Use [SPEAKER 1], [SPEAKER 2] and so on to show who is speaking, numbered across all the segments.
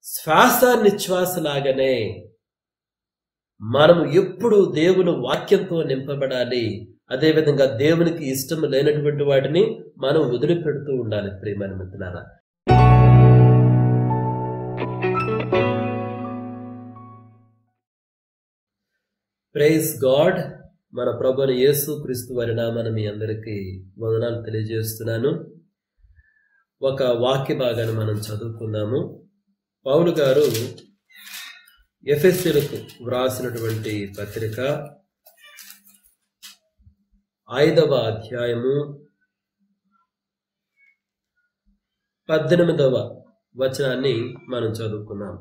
[SPEAKER 1] శ్వాస నిశ్వాసలాగానే మనము ఎప్పుడు దేవుని వాక్యంతో నింపబడాలి అదేవిధంగా దేవునికి ఇష్టం లేనటువంటి వాటిని మనం వదిలిపెడుతూ ఉండాలి ప్రియమైన మిత్రులారా ప్రైజ్ గాడ్ మన ప్రభుని యేసు క్రీస్తు వారి నామాన మీ అందరికీ వందనాలు తెలియజేస్తున్నాను ఒక వాక్య భాగాన్ని మనం చదువుకుందాము పౌలు గారు ఎఫ్ఎస్సీలకు వ్రాసినటువంటి పత్రిక ఐదవ అధ్యాయము పద్దెనిమిదవ వచనాన్ని మనం చదువుకున్నాం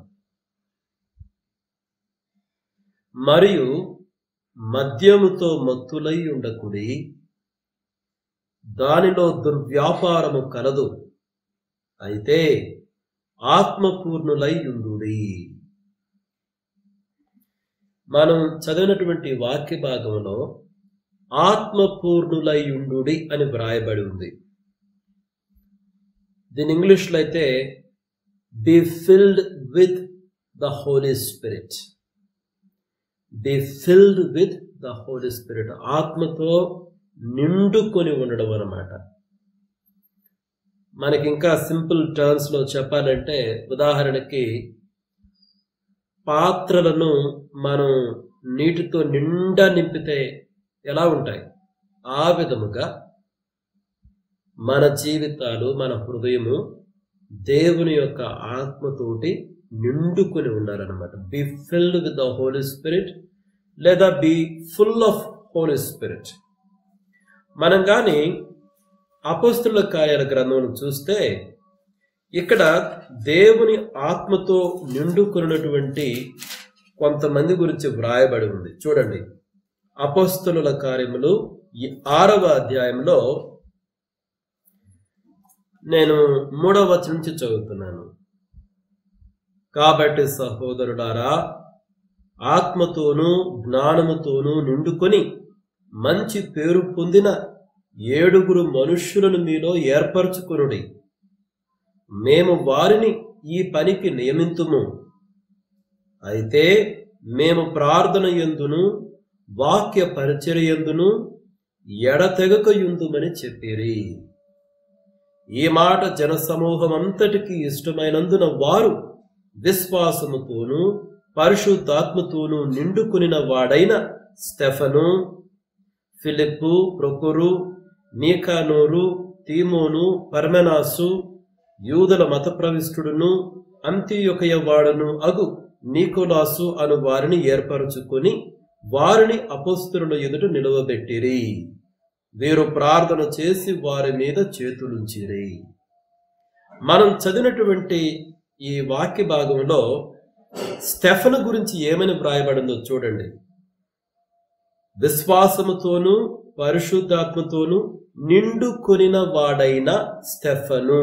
[SPEAKER 1] మరియు మద్యముతో మత్తులై ఉండకుడి దానిలో దుర్వ్యాపారము కలదు అయితే ఆత్మపూర్ణులై ఉండుడి మనం చదివినటువంటి వాక్య భాగంలో ఆత్మపూర్ణులై ఉండుడి అని వ్రాయబడి ఉంది దీని ఇంగ్లీష్లో అయితే be filled with the Holy Spirit be filled with the Holy Spirit ఆత్మతో నిండుకొని ఉండడం అన్నమాట మనకి ఇంకా సింపుల్ టర్మ్స్ లో చెప్పాలంటే ఉదాహరణకి పాత్రలను మనం నీటితో నిండా నింపితే ఎలా ఉంటాయి ఆ విధముగా మన జీవితాలు మన హృదయము దేవుని యొక్క ఆత్మతోటి నిండుకొని ఉండాలన్నమాట be filled with the Holy Spirit లేదా be full of Holy Spirit మనం కానీ అపస్తుల కార్యాల గ్రంథం చూస్తే ఇక్కడ దేవుని ఆత్మతో నిండుకున్నటువంటి కొంతమంది గురించి వ్రాయబడి ఉంది చూడండి అపస్తుల కార్యములు ఈ ఆరవ అధ్యాయంలో నేను మూడవ వచనం నుంచి చదువుతున్నాను కాబట్టి సహోదరులారా ఆత్మతోనూ జ్ఞానముతోనూ నిండుకొని మంచి పేరు పొందిన ఏడుగురు మనుష్యులను మీలో ఏర్పరచుకునుడి మేము వారిని ఈ పనికి నియమింతుము అయితే మేము ప్రార్థన ఎందును వాక్య పరిచర్య ఎందును ఎడతెగక యుందుమని చెప్పిరి ఈ మాట జనసమూహం అంతటికి ఇష్టమైనందున వారు విశ్వాసముతోనూ పరిశుద్ధాత్మతోనూ నిండుకునిన వాడైన స్టెఫను ఫిలిప్పు ప్రొకురు నీకానోరు తీమోను పర్మెనాసు యూదుల మత ప్రవిష్టుడును అంత్యొకయ వాడును అగు నీకోలాసు అను వారిని ఏర్పరచుకొని వారిని అపస్తుల ఎదుట నిలువబెట్టిరి వీరు ప్రార్థన చేసి వారి మీద చేతులుంచిరి మనం చదివినటువంటి ఈ వాక్య భాగంలో స్టెఫన్ గురించి ఏమని వ్రాయబడిందో చూడండి విశ్వాసముతోనూ పరిశుద్ధాత్మతోనూ నిండుకొనిన వాడైన స్టెఫను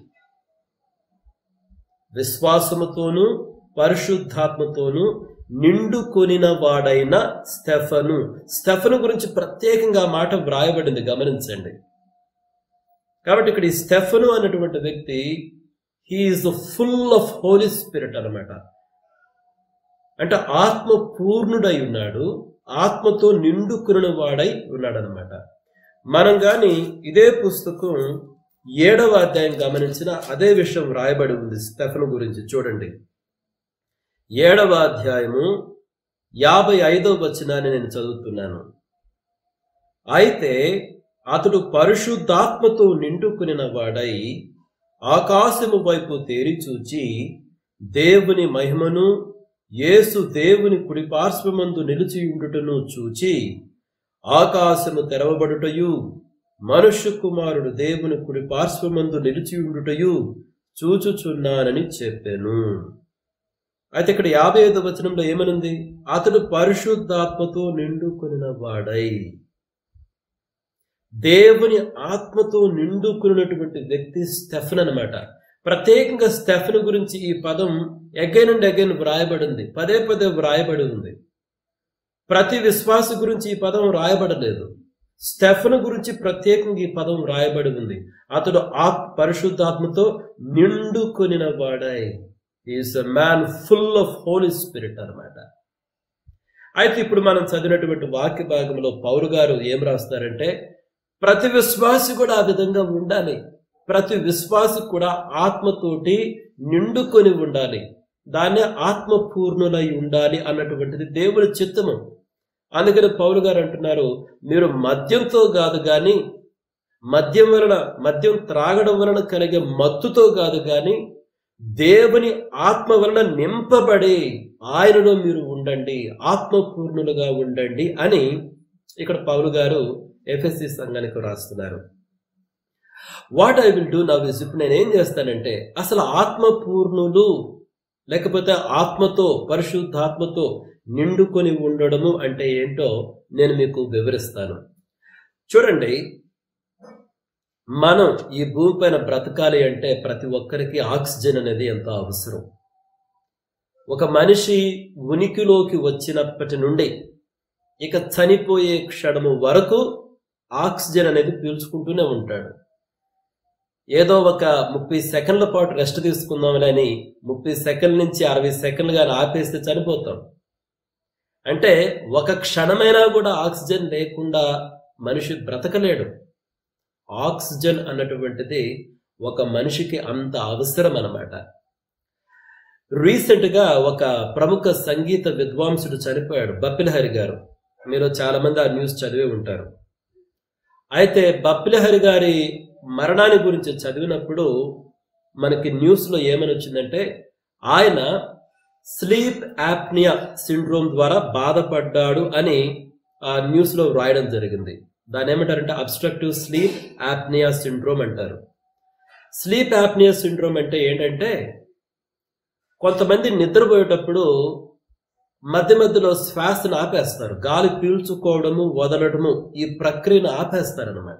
[SPEAKER 1] విశ్వాసముతోనూ పరిశుద్ధాత్మతోనూ నిండుకొనిన వాడైన స్టెఫను స్టెఫను గురించి ప్రత్యేకంగా మాట వ్రాయబడింది గమనించండి కాబట్టి ఇక్కడ ఈ స్టెఫను అన్నటువంటి వ్యక్తి he is the full of Holy Spirit అనమాట అంటే ఆత్మ పూర్ణుడై ఉన్నాడు ఆత్మతో నిండుకుని వాడై ఉన్నాడనమాట మనం గాని ఇదే పుస్తకం ఏడవ అధ్యాయం గమనించిన అదే విషయం రాయబడి ఉంది స్టెఫను గురించి చూడండి ఏడవ అధ్యాయము యాభై ఐదవ వచనాన్ని నేను చదువుతున్నాను అయితే అతడు పరిశుద్ధాత్మతో నిండుకునిన వాడై ఆకాశము వైపు తేరి చూచి దేవుని మహిమను యేసు దేవుని కుడి పార్శ్వమందు నిలిచి ఉండుటను చూచి ఆకాశము తెరవబడుటయు మనుష్య కుమారుడు దేవుని కుడి పార్శ్వమందు నిలిచి ఉండుటయు చూచుచున్నానని చెప్పాను అయితే ఇక్కడ యాభై ఐదు వచనంలో ఏమనుంది అతడు పరిశుద్ధాత్మతో నిండుకొనిన వాడై దేవుని ఆత్మతో నిండుకున్నటువంటి వ్యక్తి స్టెఫన్ అనమాట ప్రత్యేకంగా స్టెఫన్ గురించి ఈ పదం అగైన్ అండ్ అగైన్ వ్రాయబడింది పదే పదే వ్రాయబడి ఉంది ప్రతి విశ్వాస గురించి ఈ పదం రాయబడలేదు స్టెఫన్ గురించి ప్రత్యేకంగా ఈ పదం రాయబడి ఉంది అతడు ఆ పరిశుద్ధాత్మతో నిండుకొనిన వాడాయి is a man full of Holy Spirit అన్నమాట అయితే ఇప్పుడు మనం చదివినటువంటి వాక్య భాగంలో పౌరు గారు ఏం రాస్తారంటే ప్రతి విశ్వాసి కూడా ఆ విధంగా ఉండాలి ప్రతి విశ్వాసి కూడా ఆత్మతోటి నిండుకొని ఉండాలి దాన్ని ఆత్మపూర్ణులై ఉండాలి అన్నటువంటిది దేవుని చిత్తము అందుకని పౌరు గారు అంటున్నారు మీరు మద్యంతో కాదు కానీ మద్యం వలన మద్యం త్రాగడం వలన కలిగే మత్తుతో కాదు కానీ దేవుని ఆత్మ వలన నింపబడి ఆయనలో మీరు ఉండండి ఆత్మపూర్ణులుగా ఉండండి అని ఇక్కడ పౌలు గారు ఎఫ్ఎస్సి సంఘానికి రాస్తున్నారు what I will do now is ఇప్పుడు నేను ఏం చేస్తానంటే అసలు ఆత్మపూర్ణులు లేకపోతే ఆత్మతో పరిశుద్ధాత్మతో నిండుకొని ఉండడము అంటే ఏంటో నేను మీకు వివరిస్తాను చూడండి మనం ఈ భూమి పైన బ్రతకాలి అంటే ప్రతి ఒక్కరికి ఆక్సిజన్ అనేది ఎంతో అవసరం ఒక మనిషి ఉనికిలోకి వచ్చినప్పటి నుండి ఇక చనిపోయే క్షణము వరకు ఆక్సిజన్ అనేది పీల్చుకుంటూనే ఉంటాడు ఏదో ఒక ముప్పై సెకండ్ల పాటు రెస్ట్ తీసుకుందాంలే అని ముప్పై సెకండ్ల నుంచి అరవై సెకండ్లు కానీ ఆపేస్తే చనిపోతాం అంటే ఒక క్షణమైనా కూడా ఆక్సిజన్ లేకుండా మనిషి బ్రతకలేడు ఆక్సిజన్ అన్నటువంటిది ఒక మనిషికి అంత అవసరం అన్నమాట రీసెంట్గా ఒక ప్రముఖ సంగీత విద్వాంసుడు చనిపోయాడు బప్పిలహరి గారు మీరు చాలా మంది ఆ న్యూస్ చదివి ఉంటారు అయితే బప్పిలహరి గారి మరణాన్ని గురించి చదివినప్పుడు మనకి న్యూస్లో ఏమని వచ్చిందంటే ఆయన స్లీప్ యాప్నియా సిండ్రోమ్ ద్వారా బాధపడ్డాడు అని ఆ న్యూస్లో వ్రాయడం జరిగింది దాని ఏమంటారంటే అబ్స్ట్రక్టివ్ స్లీప్ యాప్నియా సిండ్రోమ్ అంటారు స్లీప్ యాప్నియా సిండ్రోమ్ అంటే ఏంటంటే కొంతమంది నిద్రపోయేటప్పుడు మధ్య మధ్యలో శ్వాసను ఆపేస్తారు గాలి పీల్చుకోవడము వదలడము ఈ ప్రక్రియను ఆపేస్తారనమాట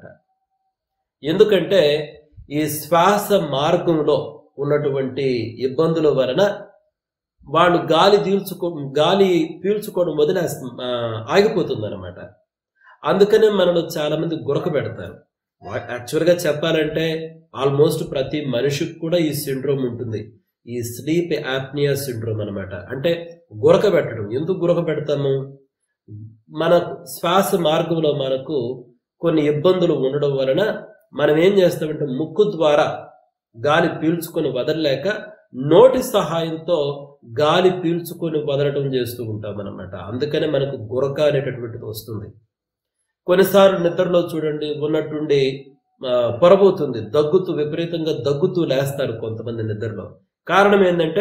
[SPEAKER 1] ఎందుకంటే ఈ శ్వాస మార్గంలో ఉన్నటువంటి ఇబ్బందుల వలన వాళ్ళు గాలి పీల్చుకో గాలి పీల్చుకోవడం వదిలేస్త ఆగిపోతుంది అనమాట అందుకనే మనలో చాలా మంది గురక పెడతారు యాక్చువల్గా చెప్పాలంటే ఆల్మోస్ట్ ప్రతి మనిషికి కూడా ఈ సిండ్రోమ్ ఉంటుంది ఈ స్లీప్ యాప్నియా సిండ్రోమ్ అనమాట అంటే గురక పెట్టడం ఎందుకు గురక పెడతాము మన శ్వాస మార్గంలో మనకు కొన్ని ఇబ్బందులు ఉండడం వలన మనం ఏం చేస్తామంటే ముక్కు ద్వారా గాలి పీల్చుకొని వదలలేక నోటి సహాయంతో గాలి పీల్చుకొని వదలటం చేస్తూ ఉంటాం అనమాట అందుకనే మనకు గురక అనేటటువంటిది వస్తుంది కొన్నిసార్లు నిద్రలో చూడండి ఉన్నట్టుండి పొరబోతుంది దగ్గుతూ విపరీతంగా దగ్గుతూ లేస్తారు కొంతమంది నిద్రలో కారణం ఏంటంటే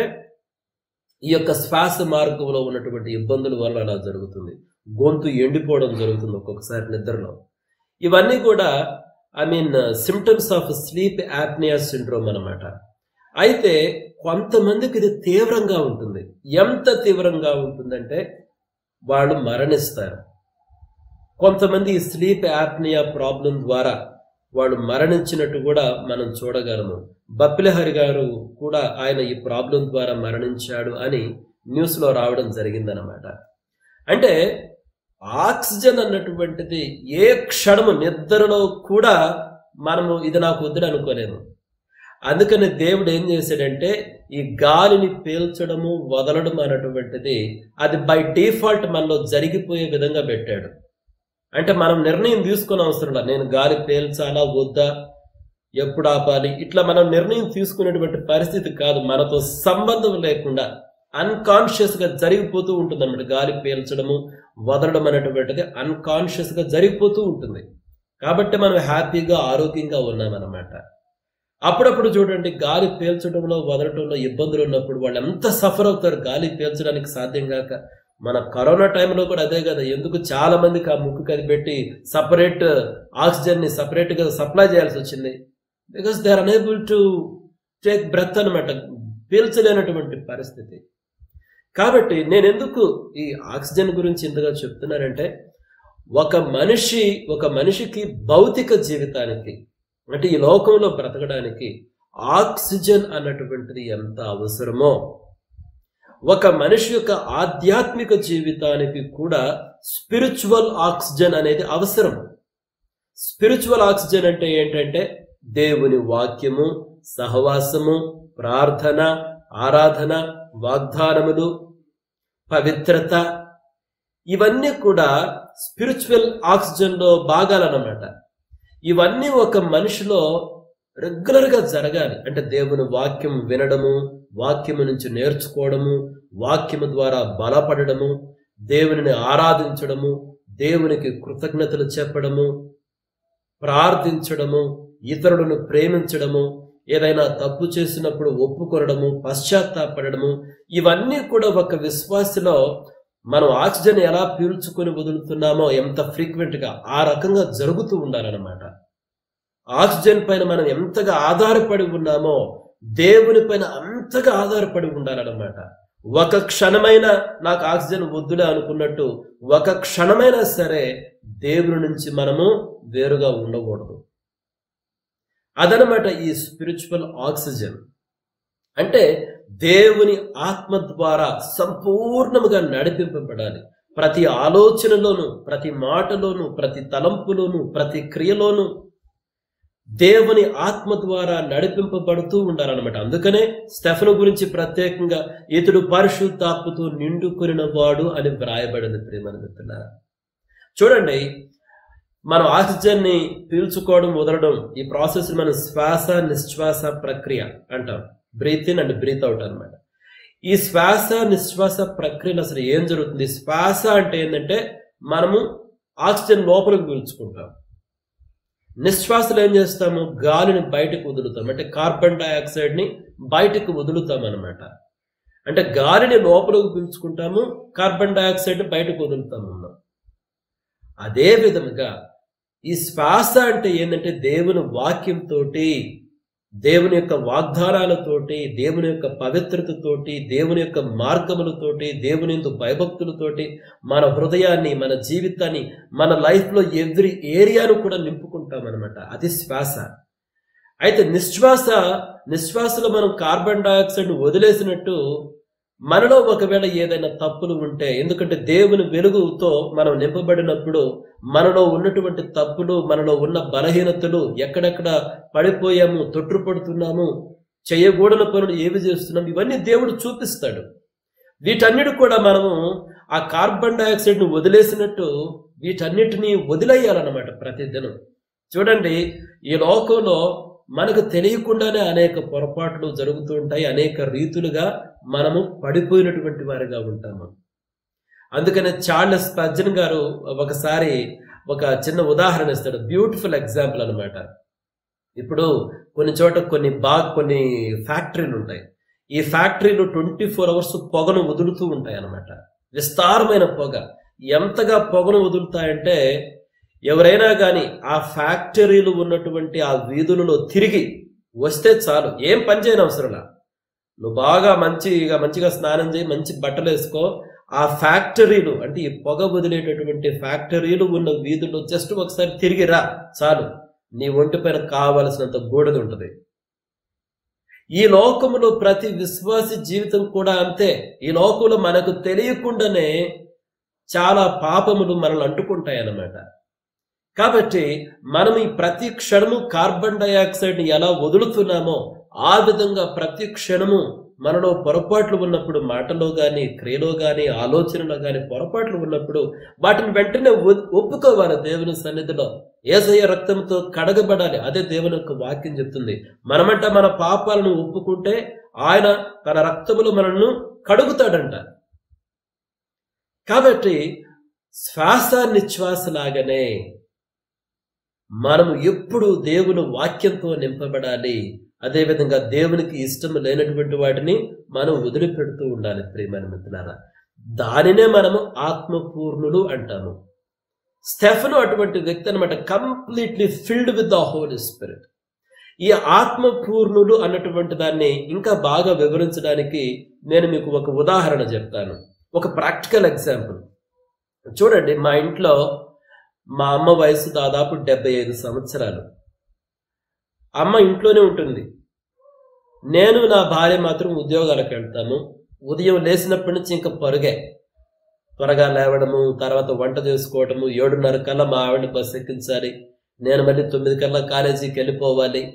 [SPEAKER 1] ఈ యొక్క శ్వాస మార్గంలో ఉన్నటువంటి ఇబ్బందుల వల్ల అలా జరుగుతుంది గొంతు ఎండిపోవడం జరుగుతుంది ఒక్కొక్కసారి నిద్రలో ఇవన్నీ కూడా I mean symptoms of sleep apnoea syndrome అనమాట అయితే కొంతమందికి ఇది తీవ్రంగా ఉంటుంది ఎంత తీవ్రంగా ఉంటుందంటే వాళ్ళు మరణిస్తారు కొంతమంది ఈ స్లీప్ యాప్నియా ప్రాబ్లం ద్వారా వాళ్ళు మరణించినట్టు కూడా మనం చూడగలము బప్పిలహరి గారు కూడా ఆయన ఈ ప్రాబ్లం ద్వారా మరణించాడు అని న్యూస్లో రావడం జరిగిందనమాట అంటే ఆక్సిజన్ అన్నటువంటిది ఏ క్షణము నిద్రలో కూడా మనము ఇది నాకు వద్దుడు అనుకోలేము అందుకని దేవుడు ఏం చేశాడంటే ఈ గాలిని పీల్చడము వదలడం అన్నటువంటిది అది బై డిఫాల్ట్ మనలో జరిగిపోయే విధంగా పెట్టాడు అంటే మనం నిర్ణయం తీసుకునే అవసరం నేను గాలి పీల్చాలా వద్దా ఎప్పుడు ఆపాలి ఇట్లా మనం నిర్ణయం తీసుకునేటువంటి పరిస్థితి కాదు మనతో సంబంధం లేకుండా అన్కాన్షియస్ గా జరిగిపోతూ ఉంటుంది అనమాట గాలి పీల్చడము వదలడం అనేటువంటిది అన్కాన్షియస్ గా జరిగిపోతూ ఉంటుంది కాబట్టి మనం హ్యాపీగా ఆరోగ్యంగా ఉన్నామన్నమాట అప్పుడప్పుడు చూడండి గాలి పీల్చడంలో వదలటంలో ఇబ్బందులు ఉన్నప్పుడు వాళ్ళు ఎంత సఫర్ అవుతారు గాలి పీల్చడానికి సాధ్యం కాక మన కరోనా టైంలో కూడా అదే కదా ఎందుకు చాలా మందికి ఆ ముక్కు కనిపెట్టి సపరేట్ ఆక్సిజన్ ని సపరేట్ గా సప్లై చేయాల్సి వచ్చింది because they are unable to take breath అనమాట పీల్చలేనటువంటి పరిస్థితి కాబట్టి నేను ఎందుకు ఈ ఆక్సిజన్ గురించి ఇంతగా చెప్తున్నానంటే ఒక మనిషి ఒక మనిషికి భౌతిక జీవితానికి అంటే ఈ లోకంలో బ్రతకడానికి ఆక్సిజన్ అన్నటువంటిది ఎంత అవసరమో ఒక మనిషి యొక్క ఆధ్యాత్మిక జీవితానికి కూడా స్పిరిచువల్ ఆక్సిజన్ అనేది అవసరం స్పిరిచువల్ ఆక్సిజన్ అంటే ఏంటంటే దేవుని వాక్యము సహవాసము ప్రార్థన ఆరాధన వాగ్దానములు పవిత్రత ఇవన్నీ కూడా స్పిరిచువల్ ఆక్సిజన్లో భాగాలన్నమాట ఇవన్నీ ఒక మనిషిలో రెగ్యులర్గా జరగాలి అంటే దేవుని వాక్యం వినడము వాక్యము నుంచి నేర్చుకోవడము వాక్యము ద్వారా బలపడడము దేవునిని ఆరాధించడము దేవునికి కృతజ్ఞతలు చెప్పడము ప్రార్థించడము ఇతరులను ప్రేమించడము ఏదైనా తప్పు చేసినప్పుడు ఒప్పుకొనడము పశ్చాత్తాపడము ఇవన్నీ కూడా ఒక విశ్వాసలో మనం ఆక్సిజన్ ఎలా పీల్చుకొని వదులుతున్నామో ఎంత ఫ్రీక్వెంట్ గా ఆ రకంగా జరుగుతూ ఉండాలన్నమాట ఆక్సిజన్ పైన మనం ఎంతగా ఆధారపడి ఉన్నామో దేవుని పైన అంతగా ఆధారపడి ఉండాలన్నమాట ఒక క్షణమైన నాకు ఆక్సిజన్ వద్దులే అనుకున్నట్టు ఒక క్షణమైనా సరే దేవుని నుంచి మనము వేరుగా ఉండకూడదు అదనమాట ఈ స్పిరిచువల్ ఆక్సిజన్ అంటే దేవుని ఆత్మ ద్వారా సంపూర్ణముగా నడిపింపబడాలి ప్రతి ఆలోచనలోను ప్రతి మాటలోను ప్రతి తలంపులోను ప్రతి క్రియలోను దేవుని ఆత్మ ద్వారా నడిపింపబడుతూ ఉండాలన్నమాట అందుకనే స్టెఫను గురించి ప్రత్యేకంగా ఇతడు పరిశుద్ధాత్మతో నిండుకొనిన వాడు అని వ్రాయబడింది ప్రేమను మిత్రులారా చూడండి మనం ఆక్సిజన్ ని పీల్చుకోవడం వదలడం ఈ ప్రాసెస్ మనం శ్వాస నిశ్వాస ప్రక్రియ అంటాం breathe in and breathe out అనమాట ఈ శ్వాస నిశ్వాస ప్రక్రియలో అసలు ఏం జరుగుతుంది శ్వాస అంటే ఏంటంటే మనము ఆక్సిజన్ లోపలికి పీల్చుకుంటాం నిశ్వాసలు ఏం చేస్తాము గాలిని బయటకు వదులుతాం అంటే కార్బన్ డైఆక్సైడ్ ని బయటకు వదులుతాం అనమాట అంటే గాలిని లోపలికి పీల్చుకుంటాము కార్బన్ డైఆక్సైడ్ ని బయటకు వదులుతాము మనం అదే విధముగా ఈ శ్వాస అంటే ఏంటంటే దేవుని వాక్యంతో దేవుని యొక్క వాగ్దానాలతోటి దేవుని యొక్క పవిత్రతతోటి దేవుని యొక్క మార్గములతోటి దేవుని యొక్క భయభక్తులతోటి మన హృదయాన్ని మన జీవితాన్ని మన లైఫ్లో ఎవ్రీ ఏరియాను కూడా నింపుకుంటాం అనమాట అది శ్వాస అయితే నిశ్వాస నిశ్వాసలో మనం కార్బన్ డైఆక్సైడ్ వదిలేసినట్టు మనలో ఒకవేళ ఏదైనా తప్పులు ఉంటే ఎందుకంటే దేవుని వెలుగుతో మనం నింపబడినప్పుడు మనలో ఉన్నటువంటి తప్పులు మనలో ఉన్న బలహీనతలు ఎక్కడెక్కడ పడిపోయాము తొట్టుపడుతున్నాము చేయకూడని పనులు ఏవి చేస్తున్నాం ఇవన్నీ దేవుడు చూపిస్తాడు వీటన్నిటి కూడా మనము ఆ కార్బన్ డైఆక్సైడ్ ను వదిలేసినట్టు వీటన్నిటిని వదిలేయాలన్నమాట ప్రతిదినం చూడండి ఈ లోకంలో మనకు తెలియకుండానే అనేక పొరపాట్లు జరుగుతూ ఉంటాయి అనేక రీతులుగా మనము పడిపోయినటువంటి వారిగా ఉంటాము అందుకనే చార్లెస్ పజ్జన్ గారు ఒకసారి ఒక చిన్న ఉదాహరణ ఇస్తాడు బ్యూటిఫుల్ ఎగ్జాంపుల్ అనమాట ఇప్పుడు కొన్ని చోట కొన్ని బాగా కొన్ని ఫ్యాక్టరీలు ఉంటాయి ఈ ఫ్యాక్టరీలు ట్వంటీ ఫోర్ అవర్స్ పొగను వదులుతూ ఉంటాయి అన్నమాట విస్తారమైన పొగ ఎంతగా పొగను వదులుతాయంటే ఎవరైనా కానీ ఆ ఫ్యాక్టరీలు ఉన్నటువంటి ఆ వీధులలో తిరిగి వస్తే చాలు ఏం పని చేయని అవసరంలా నువ్వు బాగా మంచిగా మంచిగా స్నానం చేయి మంచి బట్టలు వేసుకో ఆ ఫ్యాక్టరీలు అంటే ఈ పొగ వదిలేటటువంటి ఫ్యాక్టరీలు ఉన్న వీధుల్లో జస్ట్ ఒకసారి తిరిగి రా చాలు నీ ఒంటి పైన కావలసినంత బూడిద ఉంటుంది ఈ లోకములో ప్రతి విశ్వాసి జీవితం కూడా అంతే ఈ లోకంలో మనకు తెలియకుండానే చాలా పాపములు మనల్ని అంటుకుంటాయి అన్నమాట కాబట్టి మనం ఈ ప్రతి క్షణము కార్బన్ డైఆక్సైడ్ ఎలా వదులుతున్నామో ఆ విధంగా ప్రతి క్షణము మనలో పొరపాట్లు ఉన్నప్పుడు మాటలో గాని క్రియలో గాని ఆలోచనలో గాని పొరపాట్లు ఉన్నప్పుడు వాటిని వెంటనే ఒ- ఒప్పుకోవాలి దేవుని సన్నిధిలో ఏసయ్య రక్తంతో కడగబడాలి అదే దేవుని యొక్క వాక్యం చెప్తుంది మనమంట మన పాపాలను ఒప్పుకుంటే ఆయన తన రక్తములు మనల్ని కడుగుతాడంట కాబట్టి శ్వాస నిశ్వాస లాగానే మనము ఎప్పుడు దేవుని వాక్యంతో నింపబడాలి అదేవిధంగా దేవునికి ఇష్టం లేనటువంటి వాటిని మనం వదిలిపెడుతూ ఉండాలి ప్రియమైన మిత్రులారా దానినే మనము ఆత్మపూర్ణులు అంటాము స్టెఫను అటువంటి వ్యక్తి అనమాట completely filled with the Holy Spirit ఈ ఆత్మపూర్ణులు అన్నటువంటి దాన్ని ఇంకా బాగా వివరించడానికి నేను మీకు ఒక ఉదాహరణ చెప్తాను ఒక ప్రాక్టికల్ ఎగ్జాంపుల్ చూడండి మా ఇంట్లో మా అమ్మ వయసు దాదాపు డెబ్బై ఐదు సంవత్సరాలు అమ్మ ఇంట్లోనే ఉంటుంది నేను నా భార్య మాత్రం ఉద్యోగాలకు వెళ్తాము ఉదయం లేచినప్పటి నుంచి ఇంకా పరుగే త్వరగా లేవడము తర్వాత వంట చేసుకోవడము ఏడున్నర కల్లా మా ఆవిడ బస్ ఎక్కించాలి నేను మళ్ళీ తొమ్మిది కల్లా కాలేజీకి వెళ్ళిపోవాలి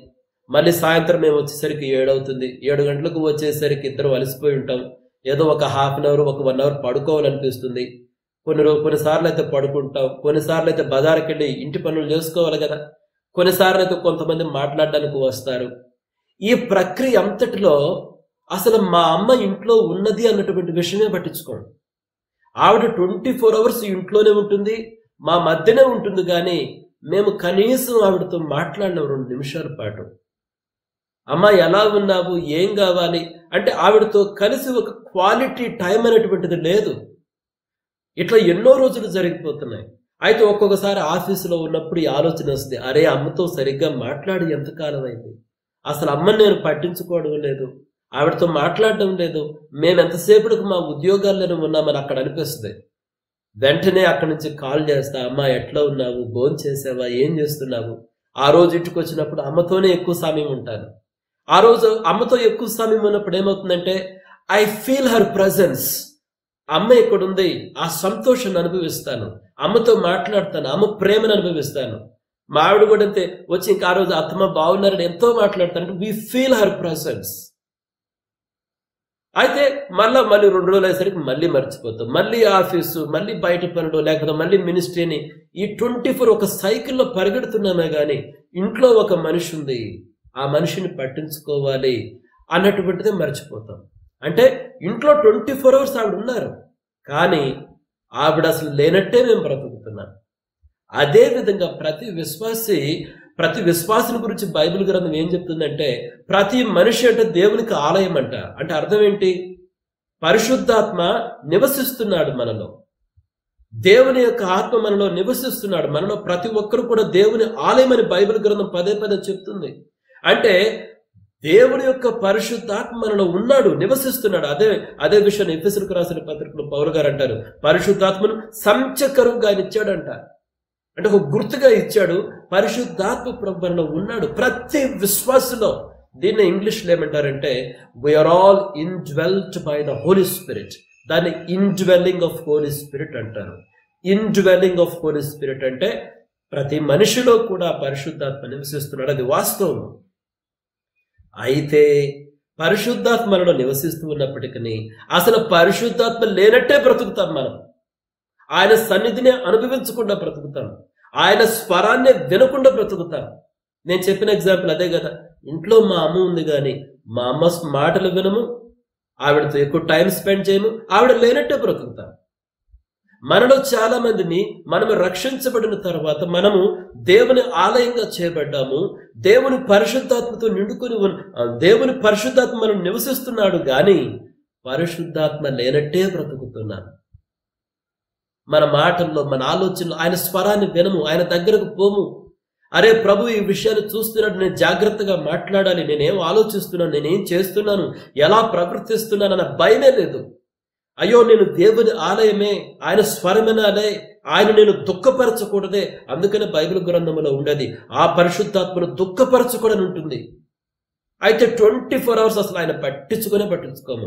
[SPEAKER 1] మళ్ళీ సాయంత్రం మేము వచ్చేసరికి ఏడు అవుతుంది ఏడు గంటలకు వచ్చేసరికి ఇద్దరు అలసిపోయి ఉంటాం ఏదో ఒక హాఫ్ అన్ అవర్ ఒక వన్ అవర్ పడుకోవాలనిపిస్తుంది కొన్ని రోజు కొన్నిసార్లు అయితే పడుకుంటాం కొన్నిసార్లు అయితే బజార్కి వెళ్ళి ఇంటి పనులు చేసుకోవాలి కదా కొన్నిసార్లు అయితే కొంతమంది మాట్లాడడానికి వస్తారు ఈ ప్రక్రియ అంతటిలో అసలు మా అమ్మ ఇంట్లో ఉన్నది అన్నటువంటి విషయమే పట్టించుకోండి ఆవిడ ట్వంటీ ఫోర్ అవర్స్ ఇంట్లోనే ఉంటుంది మా మధ్యనే ఉంటుంది కానీ మేము కనీసం ఆవిడతో మాట్లాడిన రెండు నిమిషాల పాటు అమ్మ ఎలా ఉన్నావు ఏం కావాలి అంటే ఆవిడతో కలిసి ఒక క్వాలిటీ టైం అనేటువంటిది లేదు ఇట్లా ఎన్నో రోజులు జరిగిపోతున్నాయి అయితే ఒక్కొక్కసారి ఆఫీసులో ఉన్నప్పుడు ఈ ఆలోచన వస్తుంది అరే అమ్మతో సరిగ్గా మాట్లాడి ఎంతకాలం అయింది అసలు అమ్మని నేను పట్టించుకోవడం లేదు ఆవిడతో మాట్లాడడం లేదు మేము ఎంతసేపటికి మా ఉద్యోగాల్లోనే ఉన్నామని అక్కడ అనిపిస్తుంది వెంటనే అక్కడి నుంచి కాల్ చేస్తా అమ్మ ఎట్లా ఉన్నావు భోజనం చేసావా ఏం చేస్తున్నావు ఆ రోజు ఇంటికి వచ్చినప్పుడు అమ్మతోనే ఎక్కువ సమయం ఉంటాను ఆ రోజు అమ్మతో ఎక్కువ సమయం ఉన్నప్పుడు ఏమవుతుందంటే ఐ ఫీల్ హర్ ప్రజెన్స్ అమ్మ ఇక్కడుంది ఆ సంతోషాన్ని అనుభవిస్తాను అమ్మతో మాట్లాడతాను అమ్మ ప్రేమను అనుభవిస్తాను మా ఆవిడ కూడా అంతే వచ్చి ఇంకా ఆ రోజు అత్తమ్మ బాగున్నారని ఎంతో మాట్లాడతాను వి ఫీల్ హర్ ప్రజెన్స్ అయితే మళ్ళా మళ్ళీ రెండు రోజులు అయ్యేసరికి మళ్ళీ మర్చిపోతాం మళ్ళీ ఆఫీసు మళ్ళీ బయట పనులు లేకపోతే మళ్ళీ మినిస్ట్రీ అని ఈ ట్వంటీ ఫోర్ ఒక సైకిల్లో పరిగెడుతున్నామే కానీ ఇంట్లో ఒక మనిషి ఉంది ఆ మనిషిని పట్టించుకోవాలి అన్నటువంటిదే మర్చిపోతాం అంటే ఇంట్లో ట్వంటీ ఫోర్ అవర్స్ ఆవిడ ఉన్నారు కానీ ఆవిడ అసలు లేనట్టే మేము బ్రతుకుతున్నాం అదే విధంగా ప్రతి విశ్వాసి ప్రతి విశ్వాసుని గురించి బైబిల్ గ్రంథం ఏం చెప్తుందంటే ప్రతి మనిషి అంటే దేవునికి ఆలయం అంట అంటే అర్థం ఏంటి పరిశుద్ధాత్మ నివసిస్తున్నాడు మనలో దేవుని యొక్క ఆత్మ మనలో నివసిస్తున్నాడు మనలో ప్రతి ఒక్కరు కూడా దేవుని ఆలయం అని బైబిల్ గ్రంథం పదే పదే చెప్తుంది అంటే దేవుని యొక్క పరిశుద్ధాత్మ మనలో ఉన్నాడు నివసిస్తున్నాడు అదే అదే విషయాన్ని ఎఫెసులకు రాసిన పత్రికలో పౌరు గారు అంటారు పరిశుద్ధాత్మను సంచకరువుగా ఆయన ఇచ్చాడంట అంటే ఒక గుర్తుగా ఇచ్చాడు పరిశుద్ధాత్మ ప్రభు మనలో ఉన్నాడు ప్రతి విశ్వాసలో దీన్ని ఇంగ్లీష్లో ఏమంటారంటే we are all indwelt by the Holy Spirit దాన్ని ఇన్డ్వెల్లింగ్ ఆఫ్ హోలీ స్పిరిట్ అంటారు ఇన్డ్వెల్లింగ్ ఆఫ్ హోలీ స్పిరిట్ అంటే ప్రతి మనిషిలో కూడా పరిశుద్ధాత్మ నివసిస్తున్నాడు అది వాస్తవం అయితే పరిశుద్ధాత్మ మనలో నివసిస్తూ ఉన్నప్పటికీ అసలు పరిశుద్ధాత్మ లేనట్టే బ్రతుకుతాం మనం ఆయన సన్నిధిని అనుభవించకుండా బ్రతుకుతాం ఆయన స్వరాన్ని వినకుండా బ్రతుకుతాం నేను చెప్పిన ఎగ్జాంపుల్ అదే కదా ఇంట్లో మా అమ్మ ఉంది కానీ మా అమ్మ మాటలు వినము ఆవిడతో ఎక్కువ టైం స్పెండ్ చేయము ఆవిడ లేనట్టే బ్రతుకుతాం మనలో చాలా మందిని మనము రక్షించబడిన తర్వాత మనము దేవుని ఆలయంగా చేయబడ్డాము దేవుని పరిశుద్ధాత్మతో నిండుకొని ఉన్న దేవుని పరిశుద్ధాత్మ మనం నివసిస్తున్నాడు కానీ పరిశుద్ధాత్మ లేనట్టే బ్రతుకుతున్నాను మన మాటల్లో మన ఆలోచనలో ఆయన స్వరాన్ని వినము ఆయన దగ్గరకు పోము అరే ప్రభు ఈ విషయాన్ని చూస్తున్నాడు నేను జాగ్రత్తగా మాట్లాడాలి నేనేం ఆలోచిస్తున్నాను నేనేం చేస్తున్నాను ఎలా ప్రవర్తిస్తున్నాను అన్న భయమే లేదు అయ్యో నేను దేవుని ఆలయమే ఆయన స్వరమినాలే ఆయన నేను దుఃఖపరచకూడదే అందుకనే బైబిల్ గ్రంథంలో ఉండేది ఆ పరిశుద్ధాత్మను దుఃఖపరచకూడని ఉంటుంది అయితే ట్వంటీ ఫోర్ అవర్స్ అసలు ఆయన పట్టించుకునే పట్టించుకోము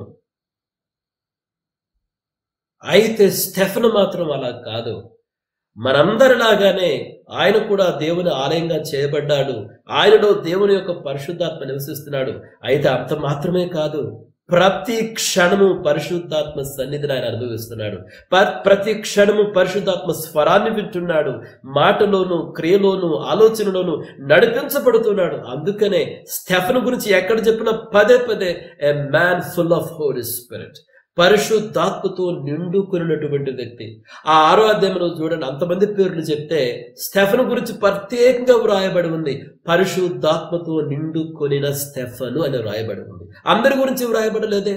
[SPEAKER 1] అయితే స్టెఫన్ మాత్రం అలా కాదు మనందరిలాగానే ఆయన కూడా దేవుని ఆలయంగా చేయబడ్డాడు ఆయనలో దేవుని యొక్క పరిశుద్ధాత్మ నివసిస్తున్నాడు అయితే అంత మాత్రమే కాదు ప్రతి క్షణము పరిశుద్ధాత్మ సన్నిధిని ఆయన అనుభవిస్తున్నాడు ప్రతి క్షణము పరిశుద్ధాత్మ స్వరాన్ని వింటున్నాడు మాటలోను క్రియలోను ఆలోచనలోను నడిపించబడుతున్నాడు అందుకనే స్టెఫన్ గురించి ఎక్కడ చెప్పినా పదే పదే a man full of Holy Spirit పరిశుద్ధాత్మతో నిండుకున్నటువంటి వ్యక్తి ఆ ఆరో అధ్యాయంలో చూడండి అంతమంది పేర్లు చెప్తే స్టెఫన్ గురించి ప్రత్యేకంగా వ్రాయబడి ఉంది పరిశుద్ధాత్మతో నిండుకొనిన స్టెఫను అని వ్రాయబడి ఉంది అందరి గురించి వ్రాయబడలేదే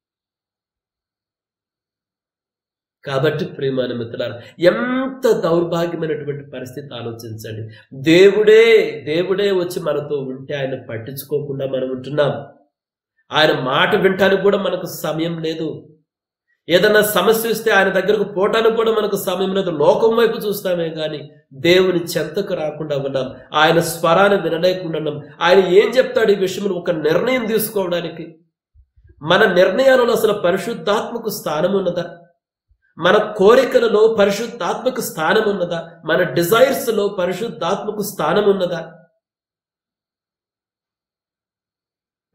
[SPEAKER 1] కాబట్టి ప్రియమైన మిత్రులారా ఎంత దౌర్భాగ్యమైనటువంటి పరిస్థితి ఆలోచించండి దేవుడే దేవుడే వచ్చి మనతో ఉంటే ఆయన పట్టించుకోకుండా మనం ఉంటున్నాం ఆయన మాట వినటానికి కూడా మనకు సమయం లేదు ఏదన్నా సమస్య వస్తే ఆయన దగ్గరకు పోవటానికి కూడా మనకు సమయం లేదు లోకం వైపు చూస్తామే కానీ దేవుని చెంతకు రాకుండా ఉన్నాం ఆయన స్వరాన్ని వినలేకుండా ఉన్నాం ఆయన ఏం చెప్తాడు ఈ విషయంలో ఒక నిర్ణయం తీసుకోవడానికి మన నిర్ణయాలలో అసలు పరిశుద్ధాత్మకు స్థానం ఉన్నదా మన కోరికలలో పరిశుద్ధాత్మకు స్థానం ఉన్నదా మన డిజైర్స్ లో పరిశుద్ధాత్మకు స్థానం ఉన్నదా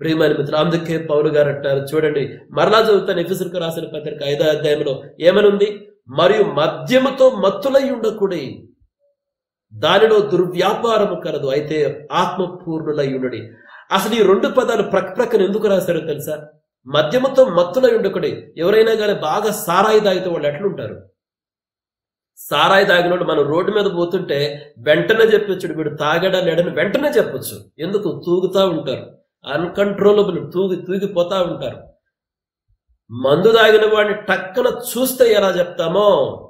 [SPEAKER 1] ప్రియమైన మిత్రులు అందుకే పౌలు గారు అంటారు చూడండి మరలా చదువుతాను ఎఫిసులకు రాసిన పత్రిక ఐదో అధ్యాయంలో ఏమనుంది మరియు మద్యముతో మత్తులై ఉండకూడి దానిలో దుర్వ్యాపారము కలదు అయితే ఆత్మపూర్ణులై ఉండడి అసలు ఈ రెండు పదాలు ప్రక్క ప్రక్కన ఎందుకు రాశారో తెలుసా మద్యముతో మత్తులై ఉండకూడి ఎవరైనా కానీ బాగా సారాయి తాగితే వాళ్ళు ఎట్లుంటారు సారాయి తాగినోడు మనం రోడ్డు మీద పోతుంటే వెంటనే చెప్పొచ్చు వీడు తాగడా లేడని వెంటనే చెప్పొచ్చు ఎందుకు తూగుతా ఉంటారు అన్కంట్రోలబుల్ తూగి తూగిపోతా ఉంటారు మందు తాగిన వాడిని టక్కన చూస్తే ఎలా చెప్తామో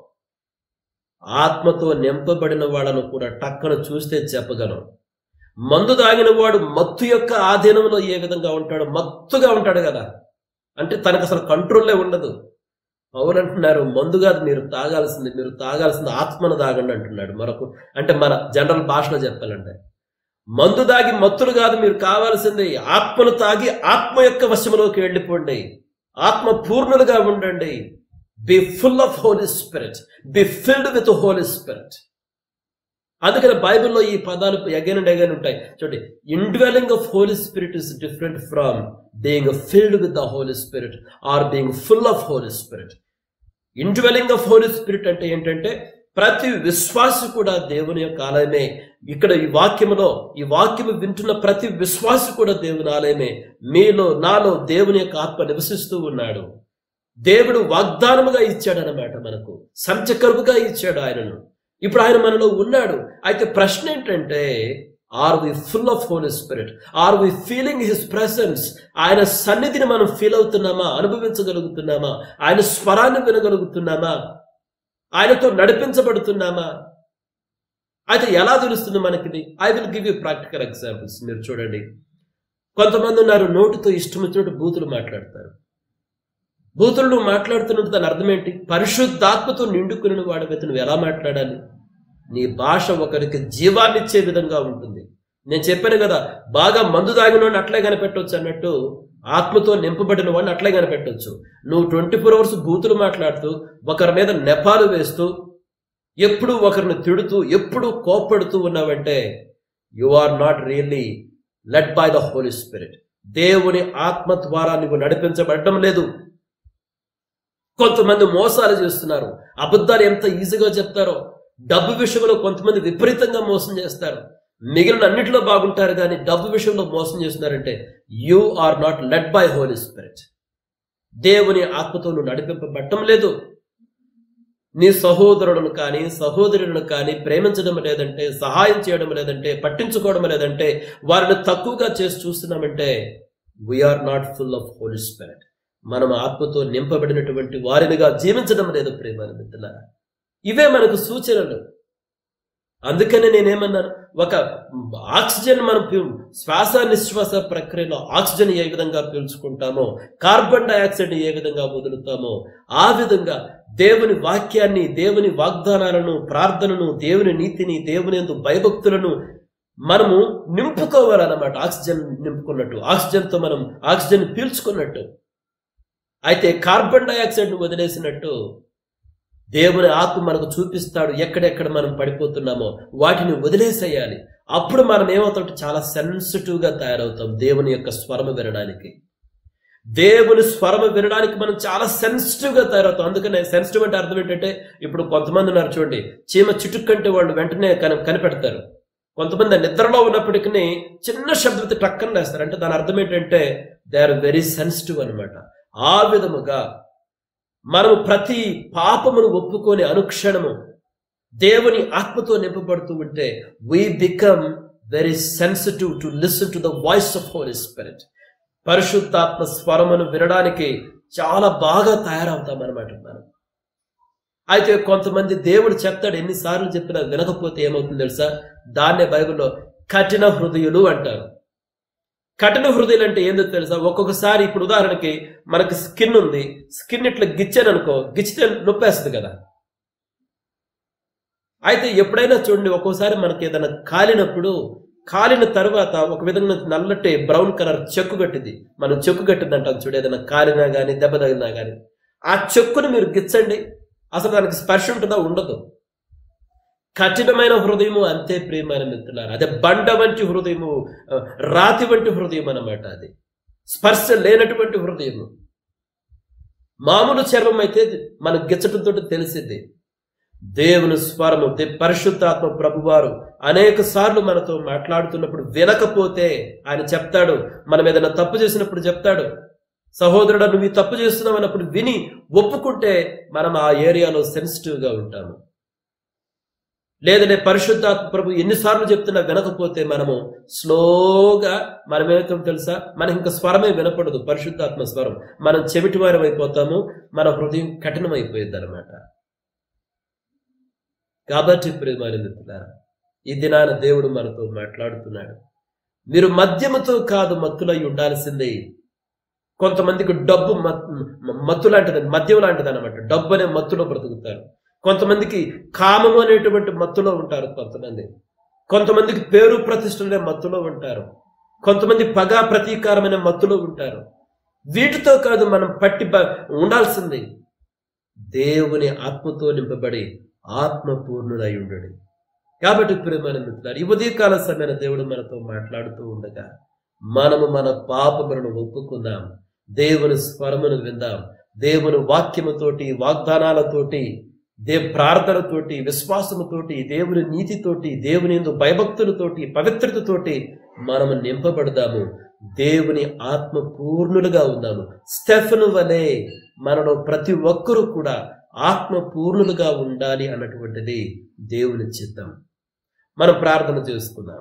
[SPEAKER 1] ఆత్మతో నింపబడిన వాళ్ళను కూడా టక్కన చూస్తే చెప్పగలం మందు తాగిన వాడు మత్తు యొక్క ఆధీనంలో ఏ విధంగా ఉంటాడు మత్తుగా ఉంటాడు కదా అంటే తనకు అసలు కంట్రోల్లే ఉండదు అవునంటున్నారు మందు కాదు మీరు తాగాల్సింది మీరు తాగాల్సింది ఆత్మను తాగండి అంటున్నాడు మరొక అంటే మన జనరల్ భాషలో చెప్పాలంటే మందు తాగి మత్తులు కాదు మీరు కావాల్సింది ఆత్మను తాగి ఆత్మ యొక్క వశములోకి వెళ్ళిపోండి ఆత్మ పూర్ణులుగా ఉండండి be full of Holy Spirit be filled with Holy Spirit అందుకని బైబిల్లో ఈ పదాలు అగైన్ అండ్ అగైన్ ఉంటాయి చూడండి indwelling of Holy Spirit is different from being filled with the Holy Spirit or being full of Holy Spirit indwelling of Holy Spirit అంటే ఏంటంటే ప్రతి విశ్వాసి కూడా దేవుని యొక్క ఆలయమే ఇక్కడ ఈ వాక్యములో ఈ వాక్యము వింటున్న ప్రతి విశ్వాసి కూడా దేవుని ఆలయమే మీలో నాలో దేవుని యొక్క ఆత్మ నివసిస్తూ ఉన్నాడు దేవుడు వాగ్దానముగా ఇచ్చాడనమాట మనకు సంచకరువుగా ఇచ్చాడు ఆయనను ఇప్పుడు ఆయన మనలో ఉన్నాడు అయితే ప్రశ్న ఏంటంటే are we full of Holy Spirit are we feeling his presence ఆయన సన్నిధిని మనం ఫీల్ అవుతున్నామా అనుభవించగలుగుతున్నామా ఆయన స్వరాన్ని వినగలుగుతున్నామా ఆయనతో నడిపించబడుతున్నామా అయితే ఎలా తెలుస్తుంది మనకిది I will give you practical examples మీరు చూడండి కొంతమంది ఉన్నారు నోటితో ఇష్టం వచ్చినట్టు బూతులు మాట్లాడతారు బూతులు నువ్వు మాట్లాడుతున్నట్టు దాని అర్థం ఏంటి పరిశుద్ధాత్మతో నిండుకుని వాడితో నువ్వు ఎలా మాట్లాడాలి నీ భాష ఒకరికి జీవాన్ని ఇచ్చే విధంగా ఉంటుంది నేను చెప్పాను కదా బాగా మందు తాగిన అట్లే కనిపెట్టవచ్చు అన్నట్టు ఆత్మతో నింపబడిన వాడిని అట్లే కనిపెట్టవచ్చు నువ్వు ట్వంటీ ఫోర్ అవర్స్ బూతులు మాట్లాడుతూ ఒకరి మీద నెపాలు వేస్తూ ఎప్పుడు ఒకరిని తిడుతూ ఎప్పుడు కోప్పడుతూ ఉన్నావంటే you are not really led by the Holy Spirit దేవుని ఆత్మ ద్వారా నువ్వు నడిపించబడటం లేదు కొంతమంది మోసాలు చేస్తున్నారు అబద్ధాలు ఎంత ఈజీగా చెప్తారో డబ్బు విషయంలో కొంతమంది విపరీతంగా మోసం చేస్తారు మిగిలిన అన్నిటిలో బాగుంటారు కానీ డబ్బు విషయంలో మోసం చేస్తున్నారంటే you are not led by Holy Spirit దేవుని ఆత్మతో నువ్వు నడిపింపబట్టం లేదు నీ సహోదరులను కానీ సహోదరులను కానీ ప్రేమించడం లేదంటే సహాయం చేయడం లేదంటే పట్టించుకోవడం లేదంటే వారిని తక్కువగా చేసి చూస్తున్నామంటే we are not full of Holy Spirit మనం ఆత్మతో నింపబడినటువంటి వారినిగా జీవించడం లేదు ప్రేమ మిత్రుల ఇవే మనకు సూచనలు అందుకనే నేనేమన్నాను ఒక ఆక్సిజన్ మనం పీ- శ్వాస నిశ్వాస ప్రక్రియలో ఆక్సిజన్ ఏ విధంగా పీల్చుకుంటామో కార్బన్ డైఆక్సైడ్ ఏ విధంగా వదులుతామో ఆ విధంగా దేవుని వాక్యాన్ని దేవుని వాగ్దానాలను ప్రార్థనను దేవుని నీతిని దేవుని యందు భయభక్తులను మనము నింపుకోవాలన్నమాట ఆక్సిజన్ నింపుకున్నట్టు ఆక్సిజన్తో మనం ఆక్సిజన్ పీల్చుకున్నట్టు అయితే కార్బన్ డైఆక్సైడ్ను వదిలేసినట్టు దేవుని ఆత్మ మనకు చూపిస్తాడు ఎక్కడెక్కడ మనం పడిపోతున్నామో వాటిని వదిలేసేయాలి అప్పుడు మనం ఏమవుతాం చాలా సెన్సిటివ్గా తయారవుతాం దేవుని యొక్క స్వరము వినడానికి దేవుని స్వరము వినడానికి మనం చాలా సెన్సిటివ్గా తయారవుతాం అందుకనే సెన్సిటివ్ అంటే అర్థం ఏంటంటే ఇప్పుడు కొంతమంది ఉన్నారు చూడండి చీమ చిటుక్కంటే వాళ్ళు వెంటనే కన కనిపెడతారు కొంతమంది నిద్రలో ఉన్నప్పటికీ చిన్న శబ్దంతో టక్కన వేస్తారు అంటే దాని అర్థం ఏంటంటే దే ఆర్ వెరీ సెన్సిటివ్ అనమాట ఆ విధముగా మనము ప్రతి పాపమును ఒప్పుకొని అనుక్షణము దేవుని ఆత్మతో నింపబడుతూ ఉంటే we become very sensitive to listen to the voice of Holy Spirit పరిశుద్ధాత్మ స్వరమును వినడానికి చాలా బాగా తయారవుతాం అనమాట మనం అయితే కొంతమంది దేవుడు చెప్తాడు ఎన్నిసార్లు చెప్పినా వినకపోతే ఏమవుతుంది తెలుసా దాన్నే బైబిల్లో కఠిన హృదయులు అంటారు కఠిన హృదయాలు అంటే ఏందో తెలుసా ఒక్కొక్కసారి ఇప్పుడు ఉదాహరణకి మనకి స్కిన్ ఉంది స్కిన్ ఇట్లా గిచ్చాను అనుకో గిచ్చితే నొప్పేస్తుంది కదా అయితే ఎప్పుడైనా చూడండి ఒక్కోసారి మనకి ఏదైనా కాలినప్పుడు కాలిన తర్వాత ఒక విధంగా నల్లటి బ్రౌన్ కలర్ చెక్కు కట్టింది మనం చెక్కు కట్టింది అంటాం చూడు ఏదైనా కాలినా కానీ దెబ్బ తగిలినా కానీ ఆ చెక్కును మీరు గిచ్చండి అసలు దానికి స్పర్శ ఉంటుందా ఉండదు కఠినమైన హృదయము అంతే ప్రియమైన మిత్రులారు అదే బండ వంటి హృదయము ఆ, రాతి వంటి హృదయం అన్నమాట అది స్పర్శ లేనటువంటి హృదయము మామూలు చర్మం అయితే మన గిచ్చటంతో తెలిసింది దేవుని స్వరము దే- పరిశుద్ధాత్మ ప్రభువారు అనేక సార్లు మనతో మాట్లాడుతున్నప్పుడు వినకపోతే ఆయన చెప్తాడు మనం ఏదైనా తప్పు చేసినప్పుడు చెప్తాడు సహోదరుడు నువ్వు ఈ తప్పు చేస్తున్నావు అన్నప్పుడు విని ఒప్పుకుంటే మనం ఆ ఏరియాలో సెన్సిటివ్ గా ఉంటాము లేదంటే పరిశుద్ధాత్మ ప్రభు ఎన్నిసార్లు చెప్తున్నా వినకపోతే మనము స్లోగా మనం ఏమవుతాం తెలుసా మనకి ఇంకా స్వరమే వినపడదు పరిశుద్ధాత్మ స్వరం మనం చెవిటి వారం అయిపోతాము మన హృదయం కఠినమైపోయింది అనమాట కాబట్టి ప్రియమైన మిత్రులారా ఈ దినాన దేవుడు మనతో మాట్లాడుతున్నాడు మీరు మద్యముతో కాదు మత్తులై ఉండాల్సిందే కొంతమందికి డబ్బు మత్- మత్తు లాంటిది మద్యం లాంటిది అనమాట డబ్బు అనే మత్తులో బ్రతుకుతారు కొంతమందికి కామము అనేటువంటి మత్తులో ఉంటారు కొంతమంది కొంతమందికి పేరు ప్రతిష్టలనే మత్తులో ఉంటారు కొంతమంది పగ ప్రతీకారమైన మత్తులో ఉంటారు వీటితో కాదు మనం పట్టి బ- ఉండాల్సింది దేవుని ఆత్మతో నింపబడి ఆత్మపూర్ణుడై ఉండడు కాబట్టి ప్రియమైన మిత్రులారు ఈ ఉదయకాల సమయన దేవుడు మనతో మాట్లాడుతూ ఉండగా మనము మన పాపములను ఒప్పుకుందాం దేవుని స్వరమును విందాం దేవుని వాక్యముతోటి వాగ్దానాలతోటి దే ప్రార్థనతోటి విశ్వాసముతోటి దేవుని నీతితోటి దేవుని యందు భయభక్తులతోటి పవిత్రతతోటి మనము నింపబడదాము దేవుని ఆత్మ పూర్ణులుగా ఉన్నాము స్టెఫను వలె మనలో ప్రతి ఒక్కరూ కూడా ఆత్మ పూర్ణులుగా ఉండాలి అన్నటువంటిది దేవుని చిత్తం మనం ప్రార్థన చేసుకుందాం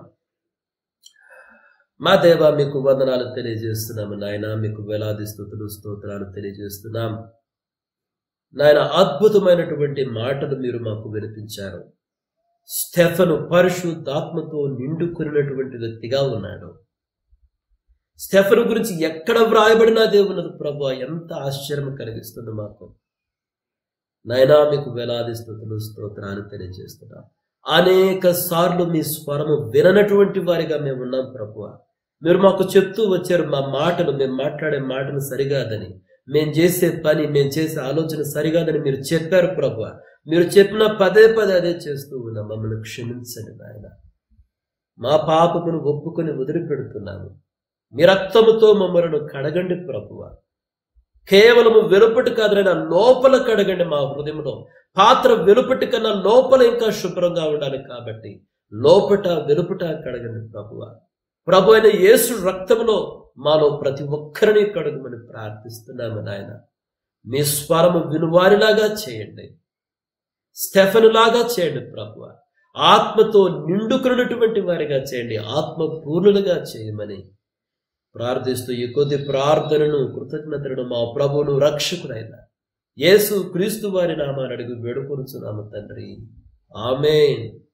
[SPEAKER 1] మా దేవ మీకు వందనాలు తెలియజేస్తున్నాము నాయన మీకు వేలాది స్థుతులు స్తోత్రాలు తెలియజేస్తున్నాం నాయన అద్భుతమైనటువంటి మాటలు మీరు మాకు వినిపించారు స్టెఫను పరిశుద్ధాత్మతో నిండుకున్నటువంటి వ్యక్తిగా ఉన్నాడు స్టెఫను గురించి ఎక్కడ వ్రాయబడినా దేవుని ప్రభు ఎంత ఆశ్చర్యం కలిగిస్తుంది మాకు నైనా మీకు వేలాది స్థుతులు స్తోత్రాలు తెలియజేస్తున్నాం అనేక సార్లు మీ స్వరము విననటువంటి వారిగా మేము ఉన్నాం ప్రభు మీరు మాకు చెప్తూ వచ్చారు మా మాటలు మేము మాట్లాడే మాటలు సరిగాదని మేము చేసే పని మేము చేసే ఆలోచన సరిగాదని మీరు చెప్పారు ప్రభు మీరు చెప్పిన పదే పదే అదే చేస్తూ ఉన్నాం మమ్మల్ని క్షమించండి నాయన మా పాపమును ఒప్పుకొని వదిలిపెడుతున్నాము మీ రక్తముతో మమ్మలను కడగండి ప్రభువ కేవలము వెలుపటి కాదురైనా లోపల కడగండి మా హృదయంలో పాత్ర వెలుపటి కన్నా లోపల ఇంకా శుభ్రంగా ఉండాలి కాబట్టి లోపట వెలుపట కడగండి ప్రభువ ప్రభు అయిన యేసు రక్తములో మాలో ప్రతి ఒక్కరిని కడగమని ప్రార్థిస్తున్నాము నాయన మీ స్వరము వినువారిలాగా చేయండి స్టెఫనులాగా చేయండి ప్రభువ ఆత్మతో నిండుకున్నటువంటి వారిగా చేయండి ఆత్మ పూర్ణులుగా చేయమని ప్రార్థిస్తూ ఈ కొద్ది ప్రార్థనను కృతజ్ఞతలను మా ప్రభువును రక్షకుడైన యేసు క్రీస్తు వారి నామాన్ని అడిగి వేడుకొనుచున్నాము తండ్రి ఆమెన్